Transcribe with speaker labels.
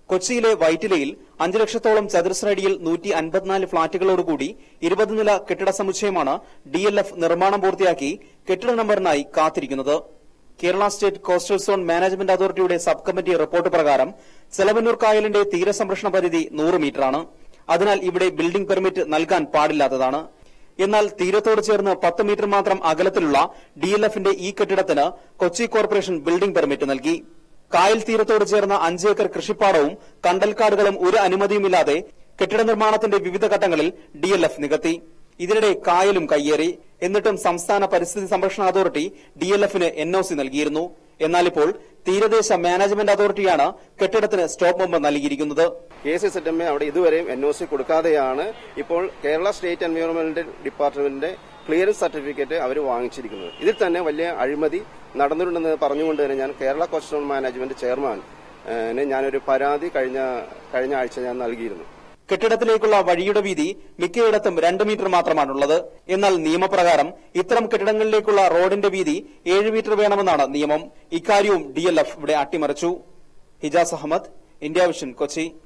Speaker 1: കൊച്ചിയിലെ വൈറ്റിലയിൽ അഞ്ച് ലക്ഷത്തോളം ചതുരശ്രടിയിൽ നൂറ്റി അൻപത്തിനാല് ഫ്ളാറ്റുകളോടുകൂടി ഇരുപത് നില കെട്ടിട സമുച്ചയമാണ് ഡി എൽ എഫ് നിർമ്മാണം പൂർത്തിയാക്കി കെട്ടിട നമ്പറിനായി കാത്തിരിക്കുന്നത് Kerala state coastal zone management അതോറിറ്റിയുടെ സബ് കമ്മിറ്റി റിപ്പോർട്ട് പ്രകാരം ചെലവന്നൂർ കായലിന്റെ തീരസംരക്ഷണ പരിധി നൂറ് മീറ്ററാണ് അതിനാൽ ഇവിടെ ബിൽഡിംഗ് പെർമിറ്റ് നൽകാൻ പാടില്ലാത്തതാണ് എന്നാൽ തീരത്തോട് ചേർന്ന് പത്ത് മീറ്റർ മാത്രം അകലത്തിലുള്ള ഡി എൽ എഫിന്റെ ഈ കെട്ടിടത്തിന് കൊച്ചി കോർപ്പറേഷൻ ബിൽഡിംഗ് പെർമിറ്റ് നൽകി കായൽ തീരത്തോട് ചേർന്ന അഞ്ച് ഏക്കർ കൃഷിപ്പാടവും കണ്ടൽക്കാടുകളും ഒരു അനുമതിയുമില്ലാതെ കെട്ടിട നിർമ്മാണത്തിന്റെ വിവിധ ഘട്ടങ്ങളിൽ ഡി എൽ എഫ് നികത്തി ഇതിനിടെ കായലും കയ്യേറി എന്നിട്ടും സംസ്ഥാന പരിസ്ഥിതി സംരക്ഷണ അതോറിറ്റി ഡി എൽ എഫിന് എൻ ഒ സി നൽകിയിരുന്നു എന്നാൽ ഇപ്പോൾ തീരദേശ മാനേജ്മെന്റ് അതോറിറ്റിയാണ് കെട്ടിടത്തിന് സ്റ്റോപ്പ് മെമ്പർ നൽകിയിരിക്കുന്നത്
Speaker 2: K C Z M A അവിടെ ഇതുവരെയും എൻ ഒ സി കൊടുക്കാതെയാണ് ഇപ്പോൾ കേരള സ്റ്റേറ്റ് എൻവയോൺമെന്റ് ഡിപ്പാർട്ട്മെന്റിന്റെ ക്ലിയറൻസ് സർട്ടിഫിക്കറ്റ് അവർ വാങ്ങിച്ചിരിക്കുന്നത് ഇതിൽ തന്നെ വലിയ അഴിമതി നടന്നിട്ടുണ്ടെന്ന് പറഞ്ഞുകൊണ്ട് തന്നെ ഞാൻ കേരള കോസ്റ്റൽ മാനേജ്മെന്റ് ചെയർമാൻ ഏഹ്, ഞാനൊരു പരാതി കഴിഞ്ഞ കഴിഞ്ഞ ആഴ്ച ഞാൻ നൽകിയിരുന്നു
Speaker 1: കെട്ടിടത്തിലേക്കുള്ള വഴിയുടെ വീതി മിക്കയിടത്തും രണ്ട് മീറ്റർ മാത്രമാണുള്ളത് എന്നാൽ നിയമപ്രകാരം ഇത്തരം കെട്ടിടങ്ങളിലേക്കുള്ള റോഡിന്റെ വീതി ഏഴ് മീറ്റർ വേണമെന്നാണ് നിയമം ഇക്കാര്യവും ഡി ഇവിടെ അട്ടിമറിച്ചു ഹിജാസ് അഹമ്മദ് ഇന്ത്യ വിഷൻ കൊച്ചി